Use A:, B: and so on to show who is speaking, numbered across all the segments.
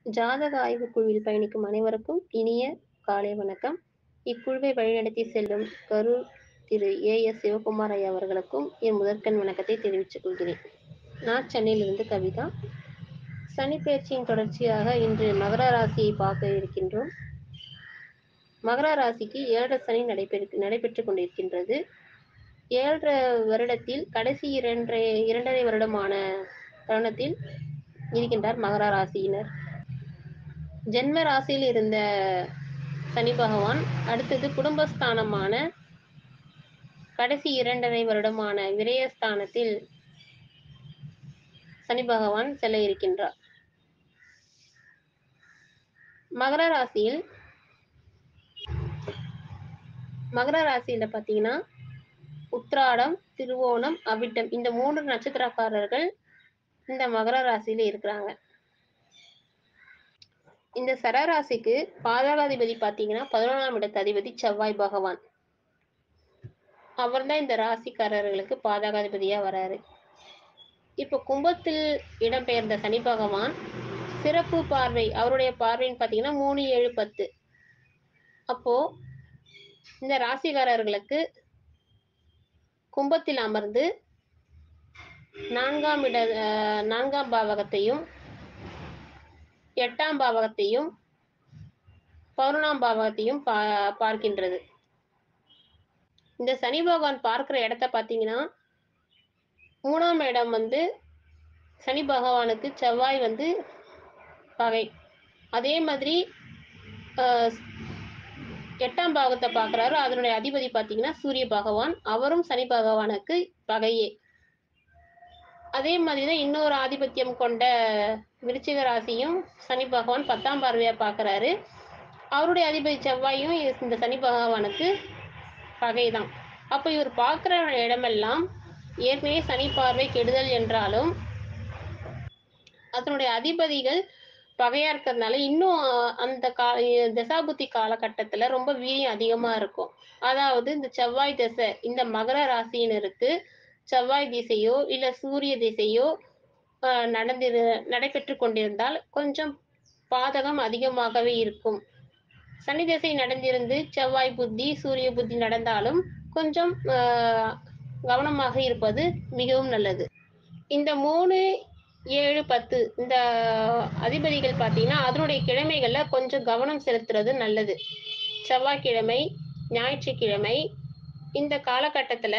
A: ஜாதக ஆய்வுக் குழுவில் பயணிக்கும் அனைவருக்கும் இனிய காலை வணக்கம். இக்குழுவை வழிநடத்தி செல்லும் கரூர் திரு ஏ. எஸ். சிவகுமார் ஐயா அவர்களுக்கும் என் முதற்கண் வணக்கத்தை தெரிவித்துக் கொள்கிறேன். நான் சென்னையிலிருந்து கவிதா. சனிப்பெயர்ச்சியின் தொடர்ச்சியாக இன்று மகர ராசியை பார்க்க இருக்கின்றோம். மகர ராசிக்கு ஏழரை சனி நடைபெறு நடைபெற்றுக் கொண்டிருக்கின்றது. ஏழரை வருடத்தில் கடைசி இரண்டரை இரண்டரை வருடமான தருணத்தில் இருக்கின்றார் மகர ராசியினர். ஜென்ம ராசியில் இருந்த சனி பகவான் அடுத்தது குடும்பஸ்தானமான கடைசி இரண்டரை வருடமான விரயஸ்தானத்தில் சனி பகவான் செல்ல இருக்கின்றார். மகர ராசியில் மகர ராசியில பாத்தீங்கன்னா உத்ராடம் திருவோணம் அவிட்டம் இந்த மூன்று நட்சத்திரக்காரர்கள் இந்த மகர ராசியில இருக்கிறாங்க இந்த சரராசிக்கு பாதகாதிபதி பாத்தீங்கன்னா பதினொன்றாம் இடத்து அதிபதி செவ்வாய் பகவான் அவர் தான் இந்த ராசிக்காரர்களுக்கு பாதகாதிபதியா வராரு இப்ப கும்பத்தில் இடம்பெயர்ந்த சனி பகவான் சிறப்பு பார்வை அவருடைய பார்வைன்னு பாத்தீங்கன்னா மூணு ஏழு பத்து அப்போ இந்த ராசிக்காரர்களுக்கு கும்பத்தில் அமர்ந்து நான்காம் இட நான்காம் பாவகத்தையும் எட்டாம் பாவகத்தையும் பதினொன்றாம் பாவகத்தையும் பா பார்க்கின்றது இந்த சனி பகவான் பார்க்கிற இடத்த பார்த்தீங்கன்னா மூணாம் இடம் வந்து சனி பகவானுக்கு செவ்வாய் வந்து பகை அதே மாதிரி எட்டாம் பாகத்தை பார்க்குறாரு அதனுடைய அதிபதி பார்த்தீங்கன்னா சூரிய பகவான் அவரும் சனி பகவானுக்கு பகையே அதே மாதிரி தான் இன்னொரு ஆதிபத்தியம் கொண்ட விருச்சிக ராசியும் சனி பகவான் பத்தாம் பார்வையா பார்க்குறாரு அவருடைய அதிபதி செவ்வாயும் இந்த சனி பகவானுக்கு பகை தான் அப்போ இவர் பார்க்குற இடமெல்லாம் ஏற்கனவே சனி பார்வை கெடுதல் என்றாலும் அதனுடைய அதிபதிகள் பகையா இருக்கிறதுனால இன்னும் அந்த கா தசாபுத்தி காலகட்டத்துல ரொம்ப வீரியம் அதிகமா இருக்கும் அதாவது இந்த செவ்வாய் திசை இந்த மகர ராசியினருக்கு செவ்வாய் திசையோ இல்ல சூரிய திசையோ நடந்திரு நடைபெற்று கொண்டிருந்தால் கொஞ்சம் பாதகம் அதிகமாகவே இருக்கும் சனி திசை நடந்திருந்து செவ்வாய் புத்தி சூரிய புத்தி நடந்தாலும் கொஞ்சம் கவனமாக இருப்பது மிகவும் நல்லது இந்த மூணு ஏழு பத்து இந்த அதிபதிகள் பார்த்தீங்கன்னா அதனுடைய கிழமைகள்ல கொஞ்சம் கவனம் செலுத்துறது நல்லது செவ்வாய்க்கிழமை ஞாயிற்றுக்கிழமை இந்த காலகட்டத்துல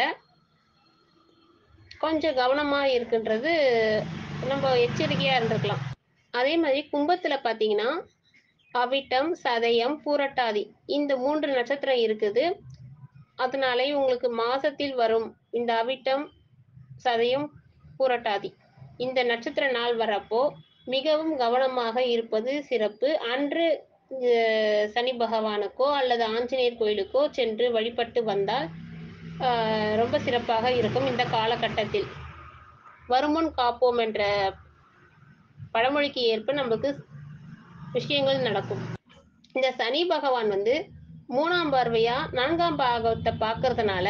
A: கொஞ்சம் கவனமா இருக்குன்றது நம்ம எச்சரிக்கையா இருந்திருக்கலாம் அதே மாதிரி கும்பத்துல பாத்தீங்கன்னா அவிட்டம் சதயம் பூரட்டாதி இந்த மூன்று நட்சத்திரம் இருக்குது அதனாலே உங்களுக்கு மாசத்தில் வரும் இந்த அவிட்டம் சதயம் பூரட்டாதி இந்த நட்சத்திர நாள் வரப்போ மிகவும் கவனமாக இருப்பது சிறப்பு அன்று சனி பகவானுக்கோ அல்லது ஆஞ்சநேயர் கோயிலுக்கோ சென்று வழிபட்டு வந்தால் ரொம்ப சிறப்பாக இருக்கும் இந்த காலகட்டத்தில் வருமுன் காப்போம் என்ற பழமொழிக்கு ஏற்ப நமக்கு விஷயங்கள் நடக்கும் இந்த சனி பகவான் வந்து மூணாம் பார்வையா நான்காம் பாகத்தை பார்க்கறதுனால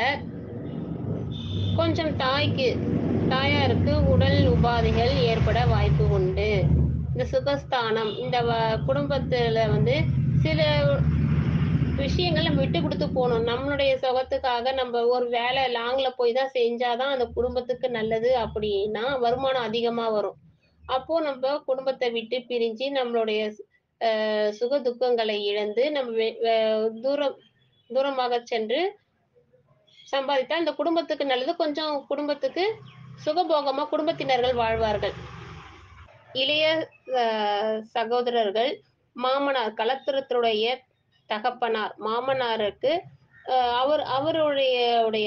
A: கொஞ்சம் தாய்க்கு தாயாருக்கு உடல் உபாதைகள் ஏற்பட வாய்ப்பு உண்டு இந்த சுகஸ்தானம் இந்த குடும்பத்துல வந்து சில விஷயங்கள் நம்ம விட்டு கொடுத்து போகணும் நம்மளுடைய சுகத்துக்காக நம்ம ஒரு வேலை லாங்ல போய் தான் செஞ்சாதான் அந்த குடும்பத்துக்கு நல்லது அப்படின்னா வருமானம் அதிகமா வரும் அப்போ நம்ம குடும்பத்தை விட்டு பிரிஞ்சு நம்மளுடைய சுக துக்கங்களை இழந்து நம்ம தூரம் தூரமாக சென்று சம்பாதித்தா இந்த குடும்பத்துக்கு நல்லது கொஞ்சம் குடும்பத்துக்கு சுகபோகமா குடும்பத்தினர்கள் வாழ்வார்கள் இளைய சகோதரர்கள் மாமனார் கலத்திரத்துடைய தகப்பனார் மாமனாருக்கு அவர் அவருடைய உடைய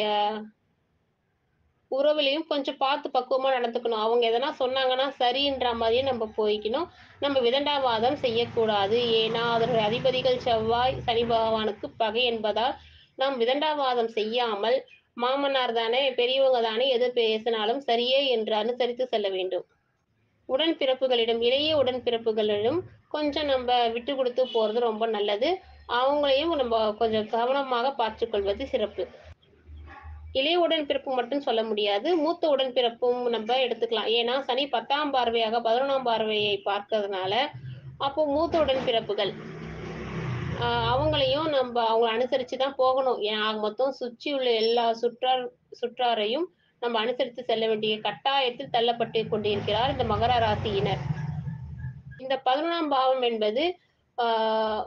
A: உறவுலையும் கொஞ்சம் பார்த்து பக்குவமா நடந்துக்கணும் அவங்க எதனா சொன்னாங்கன்னா சரின்ற மாதிரியே நம்ம போய்க்கணும் நம்ம விதண்டாவாதம் செய்யக்கூடாது ஏன்னா அதனுடைய அதிபதிகள் செவ்வாய் சனி பகவானுக்கு பகை என்பதால் நாம் விதண்டாவாதம் செய்யாமல் மாமனார் தானே பெரியவங்க தானே எது பேசினாலும் சரியே என்று அனுசரித்து செல்ல வேண்டும் உடன்பிறப்புகளிடம் இளைய உடன்பிறப்புகளிடம் கொஞ்சம் நம்ம விட்டு கொடுத்து போறது ரொம்ப நல்லது அவங்களையும் நம்ம கொஞ்சம் கவனமாக பார்த்து கொள்வது சிறப்பு இளைய உடன்பிறப்பு மட்டும் சொல்ல முடியாது மூத்த உடன்பிறப்பும் நம்ம எடுத்துக்கலாம் ஏன்னா சனி பத்தாம் பார்வையாக பதினொன்றாம் பார்வையை பார்க்கறதுனால அப்போ மூத்த உடன்பிறப்புகள் ஆஹ் அவங்களையும் நம்ம அவங்க அனுசரித்து தான் போகணும் ஏன் ஆக மொத்தம் சுற்றி உள்ள எல்லா சுற்றார் சுற்றாரையும் நம்ம அனுசரித்து செல்ல வேண்டிய கட்டாயத்தில் தள்ளப்பட்டு கொண்டிருக்கிறார் இந்த மகர ராசியினர் இந்த பதினொன்றாம் பாவம் என்பது ஆஹ்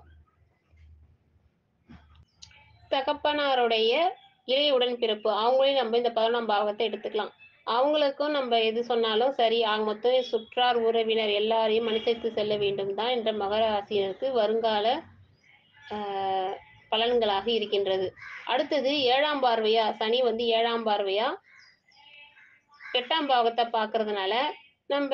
A: தகப்பனாருடைய இளைய உடன்பிறப்பு அவங்களையும் நம்ம இந்த பதினொன்றாம் பாவத்தை எடுத்துக்கலாம் அவங்களுக்கும் நம்ம எது சொன்னாலும் சரி ஆக மொத்தம் சுற்றார் உறவினர் எல்லாரையும் அனுசரித்து செல்ல வேண்டும் தான் என்ற மகர ராசியினருக்கு வருங்கால ஆஹ் பலன்களாக இருக்கின்றது அடுத்தது ஏழாம் பார்வையா சனி வந்து ஏழாம் பார்வையா எட்டாம் பாவத்தை பார்க்கறதுனால நம்ம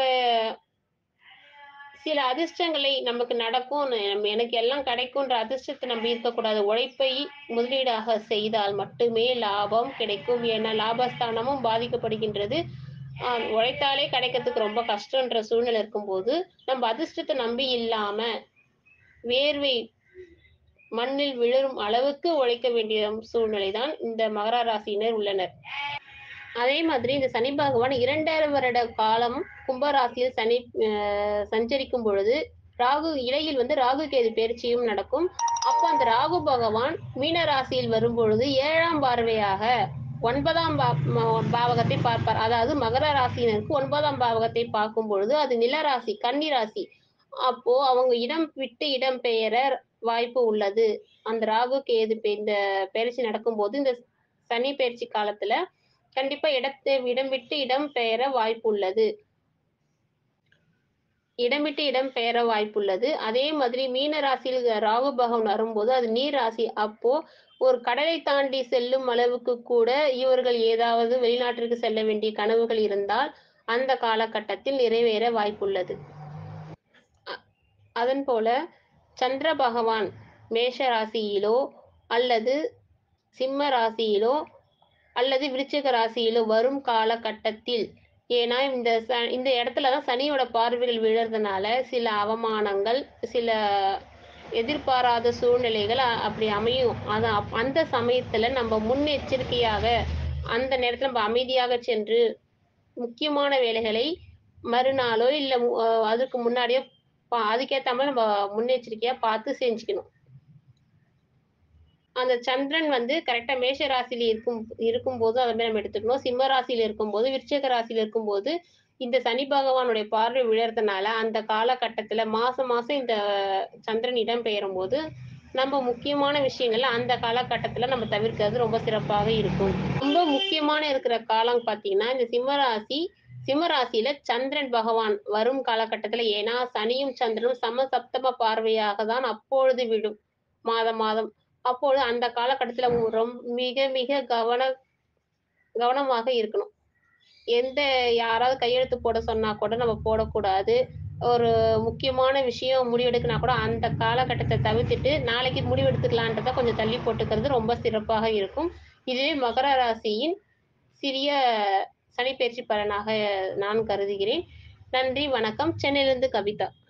A: சில அதிர்ஷ்டங்களை நமக்கு நடக்கும் நம்ம எனக்கு எல்லாம் கிடைக்கும்ன்ற அதிர்ஷ்டத்தை நம்ம இருக்கக்கூடாது உழைப்பை முதலீடாக செய்தால் மட்டுமே லாபம் கிடைக்கும் ஏன்னா லாபஸ்தானமும் பாதிக்கப்படுகின்றது ஆஹ் உழைத்தாலே கிடைக்கிறதுக்கு ரொம்ப கஷ்டன்ற சூழ்நிலை இருக்கும்போது நம்ம அதிர்ஷ்டத்தை நம்பி இல்லாம வேர்வை மண்ணில் விழும் அளவுக்கு உழைக்க வேண்டிய சூழ்நிலை தான் இந்த மகர ராசியினர் உள்ளனர் அதே மாதிரி இந்த சனி பகவான் இரண்டரை வருட காலம் கும்பராசியில் சனி அஹ், சஞ்சரிக்கும் பொழுது ராகு இடையில் வந்து ராகு கேது பயிற்சியும் நடக்கும் அப்போ அந்த ராகு பகவான் மீன ராசியில் வரும் பொழுது ஏழாம் பார்வையாக ஒன்பதாம் பா ம- பாவகத்தை பார்ப்பார் அதாவது மகர ராசியினருக்கு ஒன்பதாம் பாவகத்தை பார்க்கும் பொழுது அது நிலராசி கன்னி ராசி அப்போ அவங்க இடம் விட்டு இடம் பெயர வாய்ப்பு உள்ளது அந்த ராகு கேது பெ- இந்த பயிற்சி நடக்கும்போது இந்த சனி பயிற்சி காலத்துல கண்டிப்பா இடத்தை இடம் விட்டு இடம் பெயர வாய்ப்பு உள்ளது இடம் விட்டு இடம் பெயர வாய்ப்புள்ளது அதே மாதிரி மீன ராசியில் ராகு பகவான் வரும்போது அது நீர் ராசி அப்போ ஒரு கடலை தாண்டி செல்லும் அளவுக்கு கூட இவர்கள் ஏதாவது வெளிநாட்டிற்கு செல்ல வேண்டிய கனவுகள் இருந்தால் அந்த காலகட்டத்தில் நிறைவேற வாய்ப்புள்ளது அ- அதன் போல சந்திர பகவான் மேஷ ராசியிலோ அல்லது சிம்ம ராசியிலோ அல்லது விருச்சிக ராசியிலோ வரும் காலகட்டத்தில் ஏன்னா இந்த ச இந்த இடத்துல தான் சனியோட பார்வைகள் விழுறதுனால சில அவமானங்கள் சில எதிர்பாராத சூழ்நிலைகள் அ- அப்படி அமையும் அது அப்- அந்த சமயத்துல நம்ம முன்னெச்சரிக்கையாக அந்த நேரத்துல நம்ம அமைதியாக சென்று முக்கியமான வேலைகளை மறுநாளோ இல்லை அதுக்கு முன்னாடியோ பா- அதுக்கேத்த மாதிரி நம்ம முன்னெச்சரிக்கையா பார்த்து செஞ்சுக்கணும் அந்த சந்திரன் வந்து கரெக்டா மேஷ ராசியில இருக்கும் இருக்கும்போது அதை மாதிரி நம்ம எடுத்துக்கணும் சிம்ம ராசியில இருக்கும்போது விருச்சிக ராசியில இருக்கும்போது இந்த சனி பகவானுடைய பார்வை விழறதுனால அந்த காலகட்டத்துல மாசம் மாசம் இந்த சந்திரன் இடம் பெயரும் போது நம்ம முக்கியமான விஷயங்கள்ல அந்த காலகட்டத்துல நம்ம தவிர்க்கிறது ரொம்ப சிறப்பாக இருக்கும் ரொம்ப முக்கியமான இருக்கிற காலம் பாத்தீங்கன்னா இந்த சிம்ம ராசி சிம்ம ராசியில சந்திரன் பகவான் வரும் காலகட்டத்துல ஏன்னா சனியும் சந்திரனும் சமசப்தம பார்வையாக தான் அப்பொழுது விடும் மாதம் மாதம் அப்பொழுது அந்த காலகட்டத்துல ரொம்ப மிக மிக கவன கவனமாக இருக்கணும் எந்த யாராவது கையெழுத்து போட சொன்னா கூட நம்ம போடக்கூடாது ஒரு முக்கியமான விஷயம் முடிவெடுக்கனா கூட அந்த காலகட்டத்தை தவிர்த்துட்டு நாளைக்கு முடிவெடுத்துக்கலான்றதை கொஞ்சம் தள்ளி போட்டுக்கிறது ரொம்ப சிறப்பாக இருக்கும் இதுவே மகர ராசியின் சிறிய சனிப்பெயர்ச்சி பலனாக நான் கருதுகிறேன் நன்றி வணக்கம் சென்னையிலிருந்து கவிதா